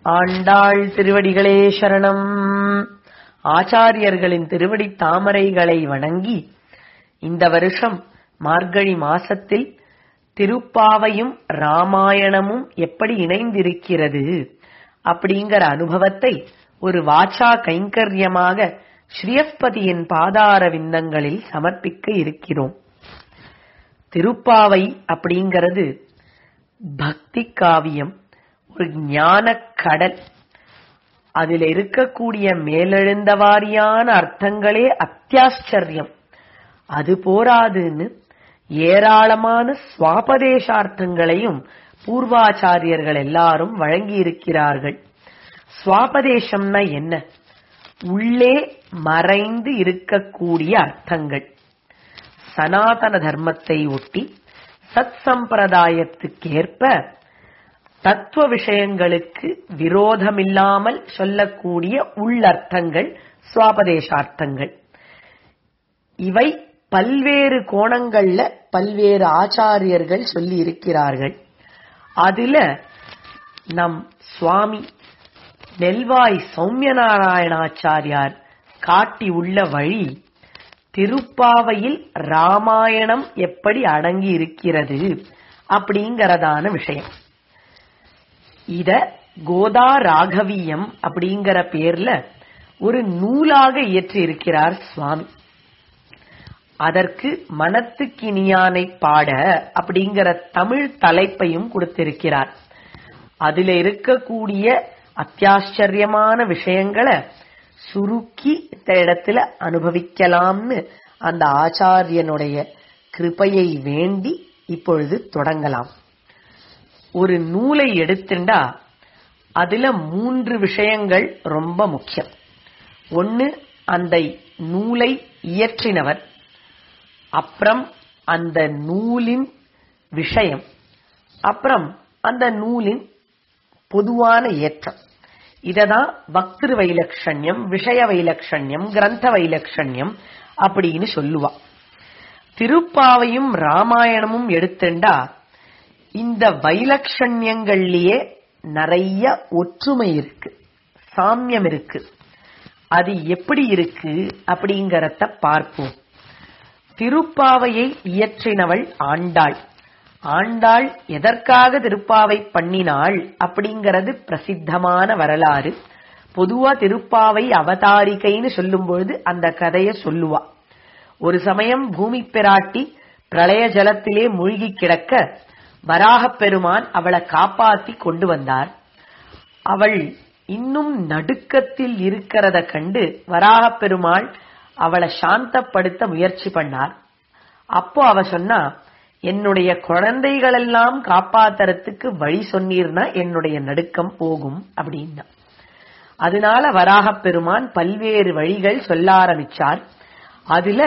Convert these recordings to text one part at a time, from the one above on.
ஆண்டாள் திருவடிகளே சரணம் ஆச்சாரியர்களின் திருவடி தாமரைகளை வணங்கி இந்த வருஷம் மார்கழி மாசத்தில் திருப்பாவையும் ராமாயணமும் எப்படி இணைந்திருக்கிறது அப்படிங்கிற அனுபவத்தை ஒரு வாச்சா கைங்கரியமாக ஸ்ரீயஸ்பதியின் பாதார விந்தங்களில் சமர்ப்பிக்க இருக்கிறோம் திருப்பாவை அப்படிங்கிறது பக்தி காவியம் ஒரு ஞான கடல் அதில் இருக்கக்கூடிய மேலெழுந்த வாரியான அர்த்தங்களே அத்தியாச்சரியம் அது போராதுன்னு ஏராளமான சுவாபதேசார்த்தங்களையும் பூர்வாச்சாரியர்கள் எல்லாரும் வழங்கி இருக்கிறார்கள் சுவாபதேசம்னா என்ன உள்ளே மறைந்து இருக்கக்கூடிய அர்த்தங்கள் சனாதன தர்மத்தை ஒட்டி சத் சம்பிரதாயத்துக்கேற்ப தத்துவ விஷயங்களுக்கு விரோதமில்லாமல் சொல்லக்கூடிய உள்ளர்த்தங்கள் சுவாபதேசார்த்தங்கள் இவை பல்வேறு கோணங்கள்ல பல்வேறு ஆச்சாரியர்கள் சொல்லி இருக்கிறார்கள் அதுல நம் சுவாமி நெல்வாய் சௌமியநாராயணாச்சாரியார் காட்டி உள்ள வழி திருப்பாவையில் ராமாயணம் எப்படி அடங்கி இருக்கிறது அப்படிங்கறதான விஷயம் இத கோதா ராகவியம் அப்படிங்கிற பேர்ல ஒரு நூலாக இயற்றி இருக்கிறார் சுவாமி அதற்கு மனத்துக்கினியானை பாட அப்படிங்கிற தமிழ் தலைப்பையும் கொடுத்திருக்கிறார் அதுல இருக்கக்கூடிய அத்தியாச்சரியமான விஷயங்களை சுருக்கி இந்த இடத்துல அனுபவிக்கலாம்னு அந்த ஆச்சாரியனுடைய கிருபையை வேண்டி இப்பொழுது தொடங்கலாம் ஒரு நூலை எடுத்துண்டா அதுல மூன்று விஷயங்கள் ரொம்ப முக்கியம் ஒன்னு அந்த நூலை இயற்றினவர் அப்புறம் அந்த நூலின் விஷயம் அப்புறம் அந்த நூலின் பொதுவான ஏற்றம் இததான் பக்திரு வைலட்சண்யம் விஷய வைலட்சண்யம் கிரந்த வைலட்சண்யம் அப்படின்னு சொல்லுவா திருப்பாவையும் ராமாயணமும் எடுத்துண்டா இந்த வைலட்சண்யங்கள்லயே நிறைய ஒற்றுமை இருக்கு சாமியம் இருக்கு அது எப்படி இருக்கு அப்படிங்கறத பார்ப்போம் திருப்பாவையை இயற்றினவள் ஆண்டாள் ஆண்டாள் எதற்காக திருப்பாவை பண்ணினாள் அப்படிங்கறது பிரசித்தமான வரலாறு பொதுவா திருப்பாவை அவதாரிகைன்னு சொல்லும் பொழுது அந்த கதைய சொல்லுவா ஒரு சமயம் பூமி பிராட்டி பிரளய ஜலத்திலே மூழ்கி கிடக்க வராகப் பெருமான் அவளை காப்பாத்தி கொண்டு வந்தார் அவள் இன்னும் நடுக்கத்தில் இருக்கிறத கண்டு வராகப் பெருமாள் அவளை சாந்தப்படுத்த முயற்சி பண்ணார் அப்போ அவ சொன்னா என்னுடைய குழந்தைகளெல்லாம் காப்பாத்துறதுக்கு வழி சொன்னீர்னா என்னுடைய நடுக்கம் போகும் அப்படின்னா அதனால வராகப் பெருமான் பல்வேறு வழிகள் சொல்ல ஆரம்பிச்சார் அதுல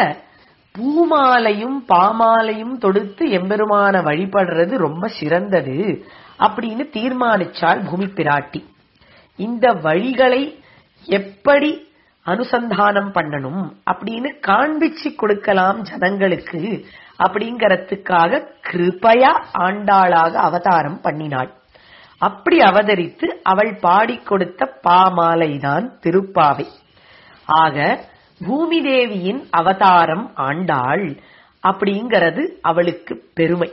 பூமாலையும் பாமாலையும் தொடுத்து எம்பெருமான வழிபடுறது ரொம்ப சிறந்தது அப்படின்னு தீர்மானிச்சாள் பூமி பிராட்டி இந்த வழிகளை எப்படி அனுசந்தானம் பண்ணணும் அப்படின்னு காண்பிச்சு கொடுக்கலாம் ஜனங்களுக்கு அப்படிங்கறதுக்காக கிருபையா ஆண்டாளாக அவதாரம் பண்ணினாள் அப்படி அவதரித்து அவள் பாடிக் கொடுத்த பாமாலைதான் திருப்பாவை ஆக பூமி தேவியின் அவதாரம் ஆண்டாள் அப்படிங்கிறது அவளுக்கு பெருமை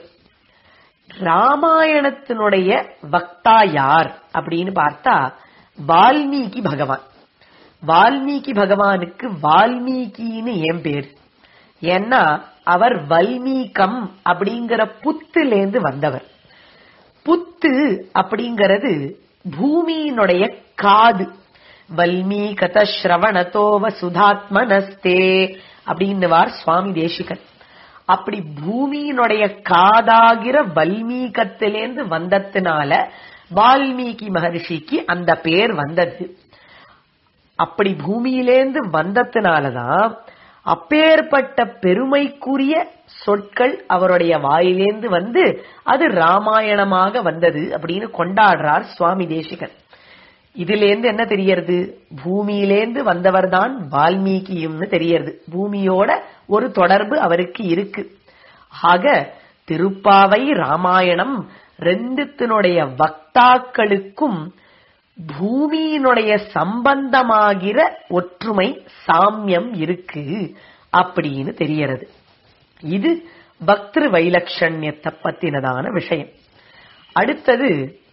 ராமாயணத்தினுடைய வக்தா யார் அப்படின்னு பார்த்தா வால்மீகி பகவான் வால்மீகி பகவானுக்கு வால்மீகின்னு ஏன் பேர் ஏன்னா அவர் வல்மீகம் அப்படிங்கிற புத்துலேந்து வந்தவர் புத்து அப்படிங்கிறது பூமியினுடைய காது வல்மீகத ஸ்ரவணத்தோவ சுதாத்மனஸ்தே அப்படின்னுவார் சுவாமி தேசிகன் அப்படி பூமியினுடைய காதாகிற வல்மீகத்திலேந்து வந்ததுனால வால்மீகி மகர்ஷிக்கு அந்த பேர் வந்தது அப்படி பூமியிலேந்து வந்ததுனாலதான் அப்பேற்பட்ட பெருமைக்குரிய சொற்கள் அவருடைய வாயிலேந்து வந்து அது ராமாயணமாக வந்தது அப்படின்னு கொண்டாடுறார் சுவாமி தேசிகன் இதிலேந்து என்ன தெரியறது பூமியிலேந்து வந்தவர்தான் வால்மீகியும்னு தெரியறது பூமியோட ஒரு தொடர்பு அவருக்கு இருக்கு ஆக திருப்பாவை ராமாயணம் ரெண்டுத்தினுடைய வக்தாக்களுக்கும் பூமியினுடைய சம்பந்தமாகிற ஒற்றுமை சாமியம் இருக்கு அப்படின்னு தெரியறது இது பக்திரு வைலட்சண்யத்தை பத்தினதான விஷயம் அடுத்தது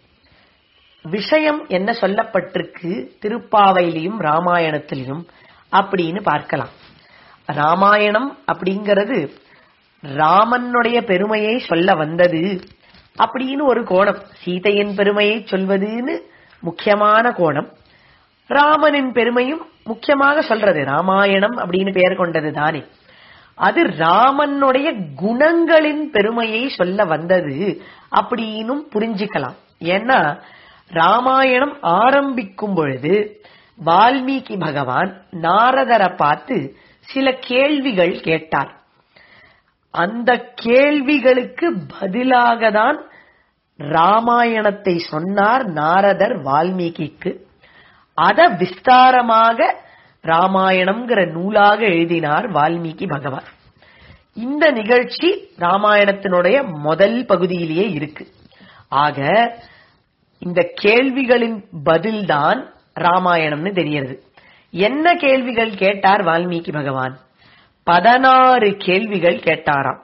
விஷயம் என்ன சொல்லப்பட்டிருக்கு திருப்பாவையிலையும் ராமாயணத்திலையும் அப்படின்னு பார்க்கலாம் ராமாயணம் அப்படிங்கிறது ராமனுடைய பெருமையை சொல்ல வந்தது அப்படின்னு ஒரு கோணம் சீதையின் பெருமையை சொல்வதுன்னு முக்கியமான கோணம் ராமனின் பெருமையும் முக்கியமாக சொல்றது ராமாயணம் அப்படின்னு பெயர் கொண்டது தானே அது ராமனுடைய குணங்களின் பெருமையை சொல்ல வந்தது அப்படின்னும் புரிஞ்சுக்கலாம் ஏன்னா ராமாயணம் ஆரம்பிக்கும் பொழுது வால்மீகி பகவான் நாரதரை பார்த்து சில கேள்விகள் கேட்டார் அந்த கேள்விகளுக்கு பதிலாக தான் ராமாயணத்தை சொன்னார் நாரதர் வால்மீகிக்கு அத விஸ்தாரமாக ராமாயணம்ங்கிற நூலாக எழுதினார் வால்மீகி பகவான் இந்த நிகழ்ச்சி ராமாயணத்தினுடைய முதல் பகுதியிலேயே இருக்கு ஆக இந்த கேள்விகளின் பதில்தான் ராமாயணம்னு தெரியறது என்ன கேள்விகள் கேட்டார் வால்மீகி பகவான் பதினாறு கேள்விகள் கேட்டாராம்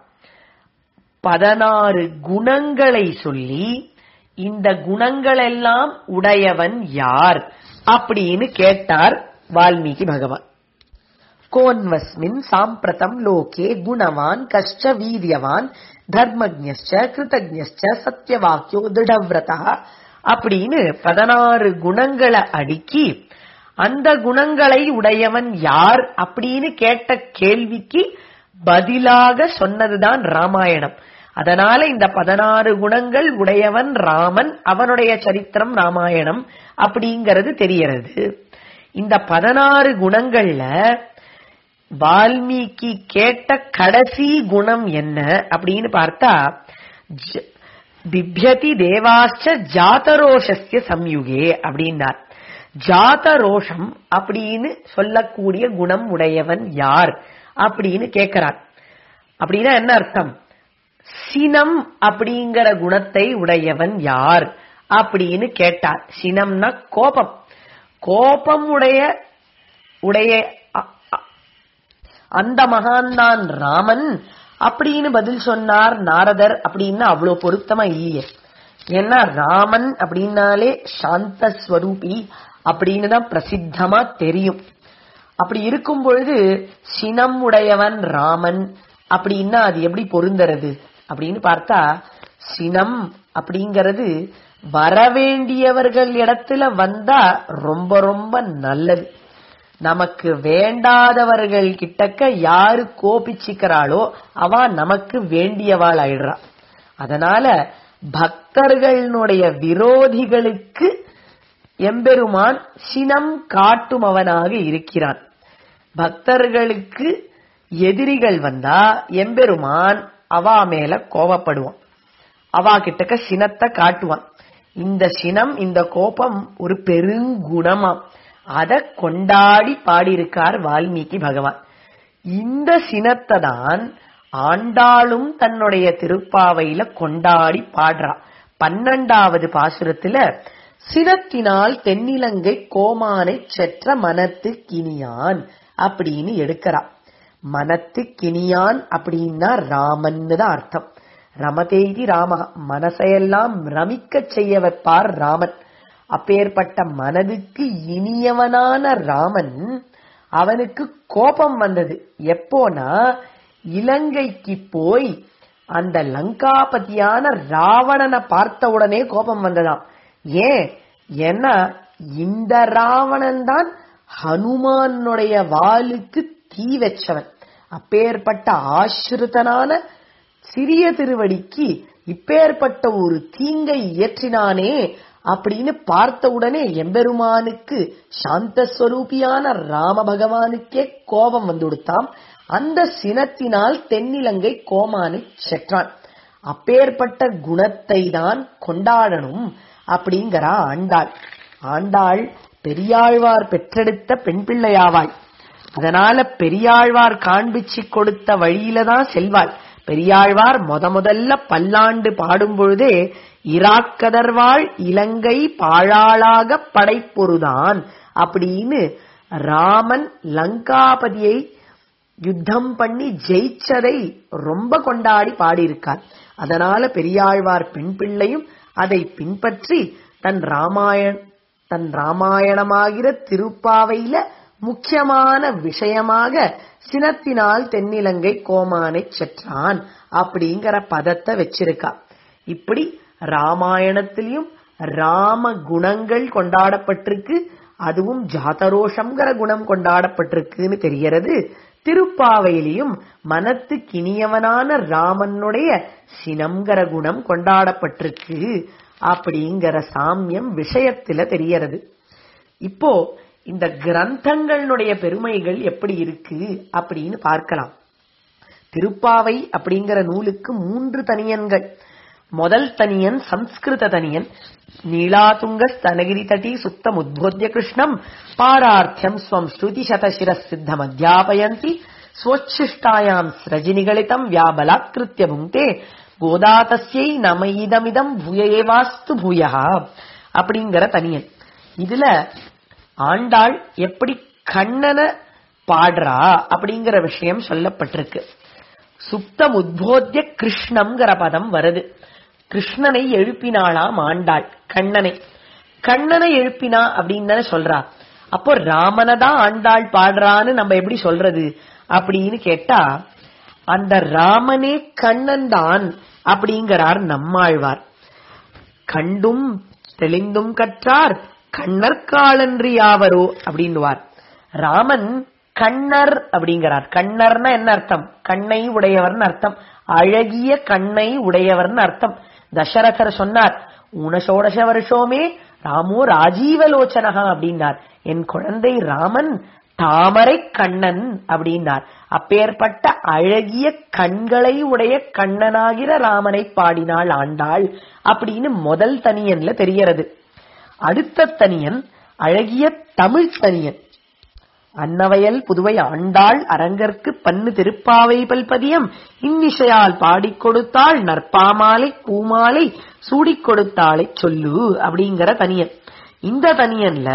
பதினாறு குணங்களை சொல்லி இந்த குணங்கள் எல்லாம் உடையவன் யார் அப்படின்னு கேட்டார் வால்மீகி பகவான் கோன்வஸ்மின் சாம்பிரதம் லோகே குணவான் கஷ்ட வீரியவான் தர்மஜ்ஞச்ச கிருதஜ்ஞச்ச சத்தியவாக்கியோ திருடவிரதா அப்படின்னு பதினாறு குணங்களை அடுக்கி அந்த குணங்களை உடையவன் யார் அப்படின்னு கேட்ட கேள்விக்கு பதிலாக சொன்னதுதான் ராமாயணம் அதனால இந்த பதினாறு குணங்கள் உடையவன் ராமன் அவனுடைய சரித்திரம் ராமாயணம் அப்படிங்கிறது தெரியறது இந்த பதினாறு குணங்கள்ல வால்மீகி கேட்ட கடைசி குணம் என்ன அப்படின்னு பார்த்தா ஜ- பிப்யதி தேவாச்ச ஜாதரோஷஸ்ய சம்யுகே அப்படின்னார் ஜாதரோஷம் அப்படின்னு சொல்லக்கூடிய குணம் உடையவன் யார் அப்படின்னு கேட்கிறார் அப்படின்னா என்ன அர்த்தம் சினம் அப்படிங்கிற குணத்தை உடையவன் யார் அப்படின்னு கேட்டார் சினம்னா கோபம் கோபம் உடைய உடைய அ- அ- அந்த மகான்தான் ராமன் அப்படின்னு பதில் சொன்னார் நாரதர் அப்படின்னு அவ்வளவு பொருத்தமா இல்லையே ஏன்னா ராமன் அப்படின்னாலே சாந்த ஸ்வரூபி அப்படின்னு தான் பிரசித்தமா தெரியும் அப்படி இருக்கும் பொழுது சினம் உடையவன் ராமன் அப்படின்னா அது எப்படி பொருந்தறது அப்படின்னு பார்த்தா சினம் அப்படிங்கிறது வரவேண்டியவர்கள் இடத்துல வந்தா ரொம்ப ரொம்ப நல்லது நமக்கு வேண்டாதவர்கள் கிட்டக்க யாரு கோபிச்சுக்கிறாளோ அவ நமக்கு வேண்டியவாள் ஆயிடுறா அதனால பக்தர்களுடைய விரோதிகளுக்கு எம்பெருமான் சினம் காட்டுமவனாக இருக்கிறான் பக்தர்களுக்கு எதிரிகள் வந்தா எம்பெருமான் அவா மேல கோபப்படுவான் அவா கிட்டக்க சினத்தை காட்டுவான் இந்த சினம் இந்த கோபம் ஒரு பெருங்குணமாம் அத கொண்டாடி பாடியிருக்கார் வால்மீகி பகவான் இந்த சினத்தை தான் ஆண்டாளும் தன்னுடைய திருப்பாவையில கொண்டாடி பாடுறா பன்னெண்டாவது பாசுரத்துல சினத்தினால் தென்னிலங்கை கோமானை செற்ற மனத்து கினியான் அப்படின்னு எடுக்கிறா மனத்து கினியான் அப்படின்னா ராமன்னு தான் அர்த்தம் ரமதேதி ராம மனசையெல்லாம் ரமிக்க செய்ய வைப்பார் ராமன் அப்பேற்பட்ட மனதுக்கு இனியவனான ராமன் அவனுக்கு கோபம் வந்தது எப்போனா இலங்கைக்கு போய் அந்த லங்காபதியான ராவணனை பார்த்த உடனே கோபம் வந்ததாம் ஏன் ஏன்னா இந்த ராவணன் தான் ஹனுமானுடைய வாளுக்கு தீ வச்சவன் அப்பேற்பட்ட ஆசிரிதனான சிறிய திருவடிக்கு இப்பேற்பட்ட ஒரு தீங்கை இயற்றினானே அப்படின்னு பார்த்த உடனே எம்பெருமானுக்கு சாந்த ஸ்வரூபியான ராம பகவானுக்கே கோபம் வந்து கொடுத்தாம் அந்த சினத்தினால் தென்னிலங்கை கோமானை செற்றான் அப்பேற்பட்ட குணத்தை தான் கொண்டாடணும் அப்படிங்கிறா ஆண்டாள் ஆண்டாள் பெரியாழ்வார் பெற்றெடுத்த பெண் பிள்ளையாவாள் அதனால பெரியாழ்வார் காண்பிச்சு கொடுத்த வழியில தான் செல்வாள் பெரியாழ்வார் முத முதல்ல பல்லாண்டு பாடும் பொழுதே இராக்கதர்வாள் இலங்கை பாழாளாக படைப்பொருதான் அப்படின்னு ராமன் லங்காபதியை யுத்தம் பண்ணி ஜெயிச்சதை ரொம்ப கொண்டாடி பாடியிருக்கார் அதனால பெரியாழ்வார் பெண் பிள்ளையும் அதை பின்பற்றி தன் ராமாயண தன் ராமாயணமாகிற திருப்பாவையில முக்கியமான விஷயமாக சினத்தினால் தென்னிலங்கை கோமானை செற்றான் அப்படிங்கிற பதத்தை வச்சிருக்கா இப்படி ராமாயணத்திலையும் ராம குணங்கள் கொண்டாடப்பட்டிருக்கு அதுவும் ஜாதரோஷம்ங்கிற குணம் கொண்டாடப்பட்டிருக்குன்னு தெரியறது திருப்பாவையிலையும் மனத்து கிணியவனான ராமனுடைய சினம்ங்கிற குணம் கொண்டாடப்பட்டிருக்கு அப்படிங்கிற சாமியம் விஷயத்துல தெரியறது இப்போ இந்த கிரந்தங்களுடைய பெருமைகள் எப்படி இருக்கு அப்படின்னு பார்க்கலாம் திருப்பாவை அப்படிங்கிற நூலுக்கு மூன்று தனியன்கள் முதல் தனியன் சம்ஸ்கிருத தனியன் நீளாதுங்க ஸ்தனகிரி தட்டி சுத்தம் உத்போத்திய கிருஷ்ணம் பாரார்த்தியம் ஸ்வம் ஸ்ருதி சதசிர சித்தம் அத்தியாபயந்தி ஸ்வச்சிஷ்டாயாம் ஸ்ரஜினிகளிதம் வியாபலாக்கிருத்திய புங்கே கோதாதஸ்யை நம இதமிதம் பூயேவாஸ்து பூயா அப்படிங்கிற தனியன் இதுல ஆண்டாள் எப்படி கண்ணனை பாடுறா அப்படிங்கிற விஷயம் சொல்லப்பட்டிருக்கு சுப்தம் உத்போத்திய கிருஷ்ணம்ங்கிற பதம் வருது கிருஷ்ணனை எழுப்பினாளாம் ஆண்டாள் கண்ணனை கண்ணனை எழுப்பினா அப்படின்னு தானே சொல்றா அப்போ ராமனை தான் ஆண்டாள் பாடுறான்னு நம்ம எப்படி சொல்றது அப்படின்னு கேட்டா அந்த ராமனே கண்ணன் தான் அப்படிங்கிறார் நம்மாழ்வார் கண்டும் தெளிந்தும் கற்றார் கண்ணற்காலன்றி யாவரோ அப்படின்னுவார் ராமன் கண்ணர் அப்படிங்கிறார் கண்ணர்னா என்ன அர்த்தம் கண்ணை உடையவர்னு அர்த்தம் அழகிய கண்ணை உடையவர்னு அர்த்தம் தசரதர் சொன்னார் ஊனசோடச வருஷோமே ராமோ ராஜீவலோச்சனகா அப்படின்னார் என் குழந்தை ராமன் தாமரை கண்ணன் அப்படின்னார் அப்பேற்பட்ட அழகிய கண்களை உடைய கண்ணனாகிற ராமனை பாடினாள் ஆண்டாள் அப்படின்னு முதல் தனியன்ல தெரியறது அடுத்த தனியன் அழகிய தமிழ் தனியன் அன்னவயல் புதுவை ஆண்டாள் அரங்கற்கு பன்னு திருப்பாவை பல்பதியம் இன்னிசையால் பாடிக் கொடுத்தாள் நற்பாமாலை பூமாலை சூடிக் கொடுத்தாளை சொல்லு அப்படிங்கிற தனியன் இந்த தனியன்ல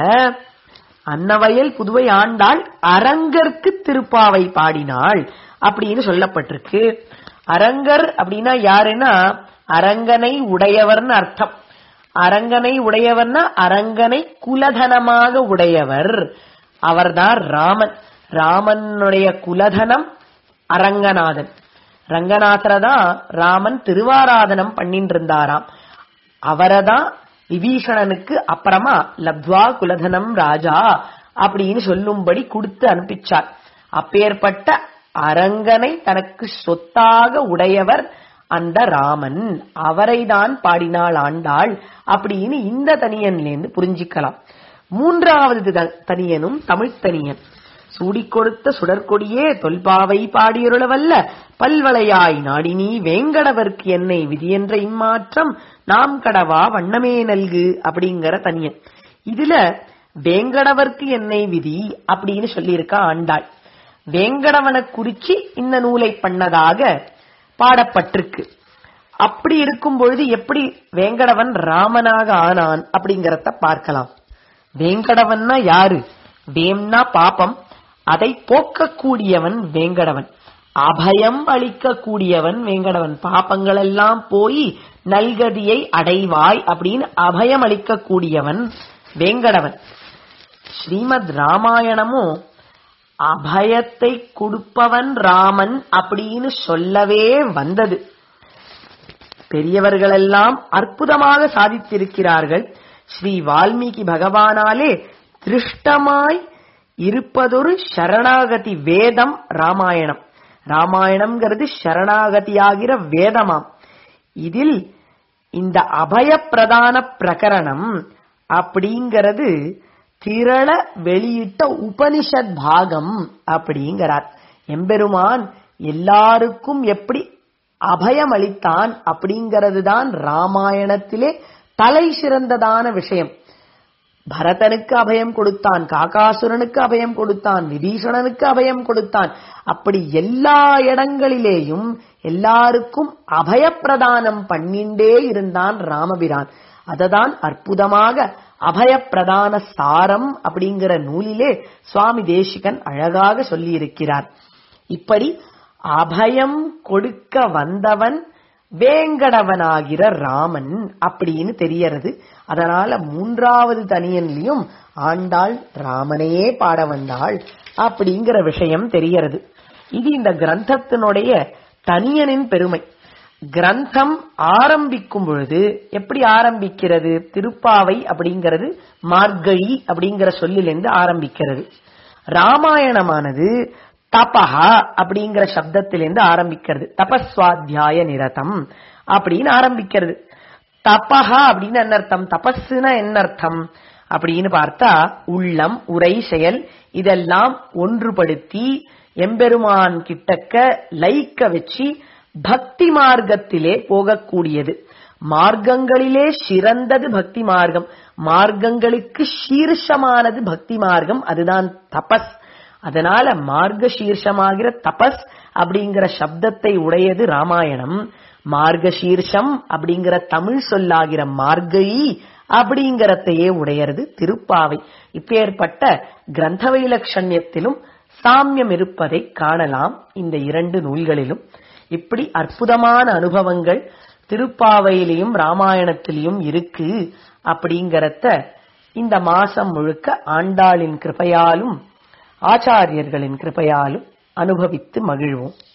அன்னவயல் புதுவை ஆண்டாள் அரங்கற்கு திருப்பாவை பாடினாள் அப்படின்னு சொல்லப்பட்டிருக்கு அரங்கர் அப்படின்னா யாருன்னா அரங்கனை உடையவர்னு அர்த்தம் அரங்கனை உடையவர்னா அரங்கனை குலதனமாக உடையவர் அவர்தான் ராமன் ராமனுடைய குலதனம் அரங்கநாதன் ரங்கநாதரை தான் ராமன் திருவாராதனம் பண்ணிட்டு இருந்தாராம் அவரைதான் விபீஷணனுக்கு அப்புறமா லப்துவா குலதனம் ராஜா அப்படின்னு சொல்லும்படி கொடுத்து அனுப்பிச்சார் அப்பேற்பட்ட அரங்கனை தனக்கு சொத்தாக உடையவர் அந்த ராமன் அவரைதான் பாடினாள் ஆண்டாள் அப்படின்னு இந்த தனியன்லேருந்து புரிஞ்சிக்கலாம் மூன்றாவது த- தனியனும் தமிழ்த் தனியன் சூடிக் கொடுத்த சுடற்கொடியே தொல்பாவை பாடியருளவல்ல பல்வளையாய் நாடினி வேங்கடவர்க்கு என்னை விதியென்ற இம்மாற்றம் நாம் கடவா வண்ணமே நல்கு அப்படிங்கிற தனியன் இதுல வேங்கடவர்க்கு என்னை விதி அப்படின்னு சொல்லியிருக்கா ஆண்டாள் வேங்கடவனை குறிச்சு இந்த நூலை பண்ணதாக பாடப்பட்டிருக்கு அப்படி இருக்கும் பொழுது எப்படி வேங்கடவன் ராமனாக ஆனான் அப்படிங்கறத பார்க்கலாம் வேங்கடவன்னா யாரு வேம்னா பாப்பம் அதை போக்கக்கூடியவன் வேங்கடவன் அபயம் அளிக்கக்கூடியவன் வேங்கடவன் பாப்பங்கள் எல்லாம் போய் நல்கதியை அடைவாய் அப்படின்னு அபயம் அளிக்கக்கூடியவன் வேங்கடவன் ஸ்ரீமத் ராமாயணமும் அபயத்தை கொடுப்பவன் ராமன் அப்படின்னு சொல்லவே வந்தது பெரியவர்களெல்லாம் அற்புதமாக சாதித்திருக்கிறார்கள் ஸ்ரீ வால்மீகி பகவானாலே திருஷ்டமாய் இருப்பதொரு சரணாகதி வேதம் ராமாயணம் ராமாயணம்ங்கிறது சரணாகதியாகிற வேதமாம் இதில் இந்த அபயப்பிரதான பிரகரணம் அப்படிங்கிறது திரள வெளியிட்ட உபனிஷத் பாகம் அப்படிங்கிறார் எம்பெருமான் எல்லாருக்கும் எப்படி அபயம் அளித்தான் அப்படிங்கிறது தான் ராமாயணத்திலே தலை சிறந்ததான விஷயம் பரதனுக்கு அபயம் கொடுத்தான் காகாசுரனுக்கு அபயம் கொடுத்தான் விபீஷணனுக்கு அபயம் கொடுத்தான் அப்படி எல்லா இடங்களிலேயும் எல்லாருக்கும் அபயப்பிரதானம் பண்ணிண்டே இருந்தான் ராமபிரான் அததான் அற்புதமாக அபயப்பிரதான சாரம் அப்படிங்கிற நூலிலே சுவாமி தேசிகன் அழகாக சொல்லியிருக்கிறார் இப்படி அபயம் கொடுக்க வந்தவன் வேங்கடவனாகிற ராமன் அப்படின்னு தெரியறது அதனால மூன்றாவது தனியன்லயும் ஆண்டாள் ராமனையே பாட வந்தாள் அப்படிங்கிற விஷயம் தெரியறது இது இந்த கிரந்தத்தினுடைய தனியனின் பெருமை கிரந்தம் ஆரம்பிக்கும் பொழுது எப்படி ஆரம்பிக்கிறது திருப்பாவை அப்படிங்கிறது மார்கழி அப்படிங்கிற சொல்லிலிருந்து ஆரம்பிக்கிறது ராமாயணமானது தபஹா அப்படிங்கிற சப்தத்திலிருந்து ஆரம்பிக்கிறது தபஸ்வாத்தியாய நிரதம் அப்படின்னு ஆரம்பிக்கிறது தபஹா அப்படின்னு என்ன அர்த்தம் தபஸ்னா என்ன அர்த்தம் அப்படின்னு பார்த்தா உள்ளம் உரை செயல் இதெல்லாம் ஒன்றுபடுத்தி எம்பெருமான் கிட்டக்க லைக்க வச்சு பக்தி மார்க்கத்திலே போகக்கூடியது மார்க்கங்களிலே சிறந்தது பக்தி மார்க்கம் மார்க்கங்களுக்கு சீர்ஷமானது பக்தி மார்க்கம் அதுதான் தபஸ் அதனால மார்க்க சீர்ஷமாகிற தபஸ் அப்படிங்கிற சப்தத்தை உடையது ராமாயணம் மார்க்க சீர்ஷம் அப்படிங்கிற தமிழ் சொல்லாகிற மார்கழி அப்படிங்கறதையே உடையது திருப்பாவை இப்பேற்பட்ட கிரந்த வைலட்சண்யத்திலும் சாமியம் இருப்பதை காணலாம் இந்த இரண்டு நூல்களிலும் இப்படி அற்புதமான அனுபவங்கள் திருப்பாவையிலையும் ராமாயணத்திலையும் இருக்கு அப்படிங்கறத இந்த மாசம் முழுக்க ஆண்டாளின் கிருபையாலும் ஆச்சாரியர்களின் கிருபையாலும் அனுபவித்து மகிழ்வோம்